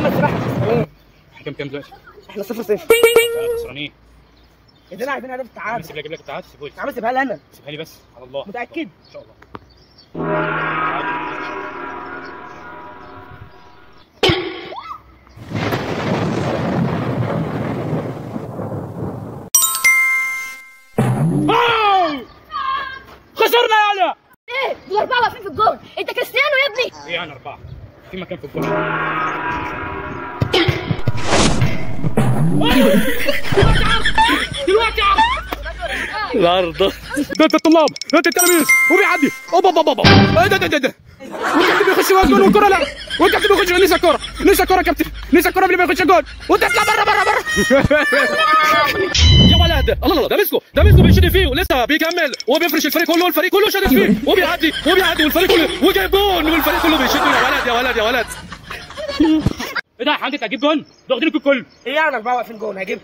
بس راح خسرانين كام كام دلوقتي؟ احنا صفر صفر خسرانين اذا عايزين هدف التعادل سيب لي اجيب لك التعادل سيبه لي يا عم سيبها لي انا سيبها لي بس على الله متأكد؟ ان شاء الله آه! خسرنا يا علا ايه دول اربعه واقفين في الجول انت كريستيانو يا ابني ايه يعني اربعه في مكان في الجول دلوقتي الارض ده انت الطلاب ده انت التلاميذ وبيعدي اوبا بابا بابا ايه ده ده ده ده والكابتن بيخش جول جول والكره لا والكابتن بيخش نسى الكره نسى الكره كابتن نسى الكره قبل ما يخش جول وتطلع بره بره بره يا ولد الله الله ده مسكه ده مسكه بيشد فيه ولسه بيكمل وبيفرش الفريق كله والفريق كله شادد فيه وبيعدي وبيعدي والفريق كله وجايب جول والفريق كله بيشد يا ولد يا ولد يا ولد ايه ده يا حمدي انت هتجيب جول؟ ده واخدين الكل كله ايه يعني اربعه واقفين جول هجيب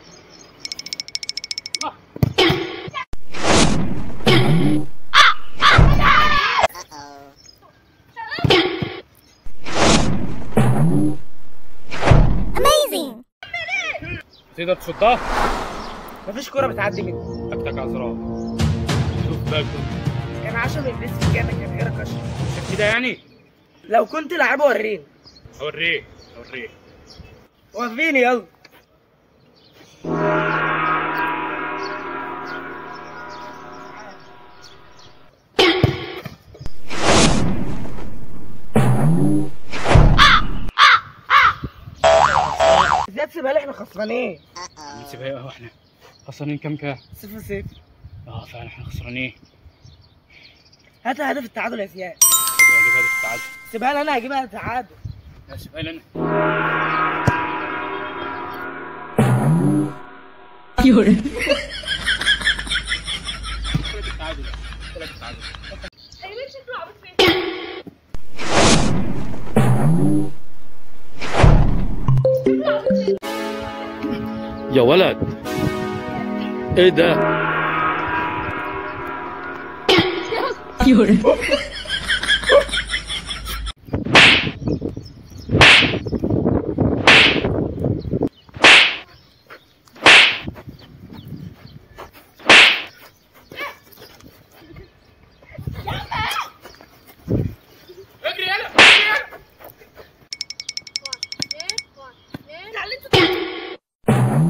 تقدر تصدها؟ مفيش كوره بتعدي مني تك تك على الزرار شوف بقى الجول. كان 10 من بيس في جامد كان غيرك اشهر كده يعني لو كنت لعيبه وريني اوريه اوريه وريني يلا ازاي تسيبها لي احنا خسرانين نسيبها ايه احنا خسرانين كام كام؟ صفر صفر اه فعلا احنا خسرانين هات هدف التعادل يا زياد كده اجيب هدف التعادل سيبها لي انا هجيبها تعادل لا سيبها لي انا ثلاث التعادل ثلاث التعادل ايوه شكله عبيط فين يا ولد ايه ده؟ اجري يلا اجري يلا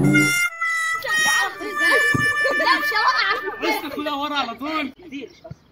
لا مش هوقع لسه كلها ورا على طول كتير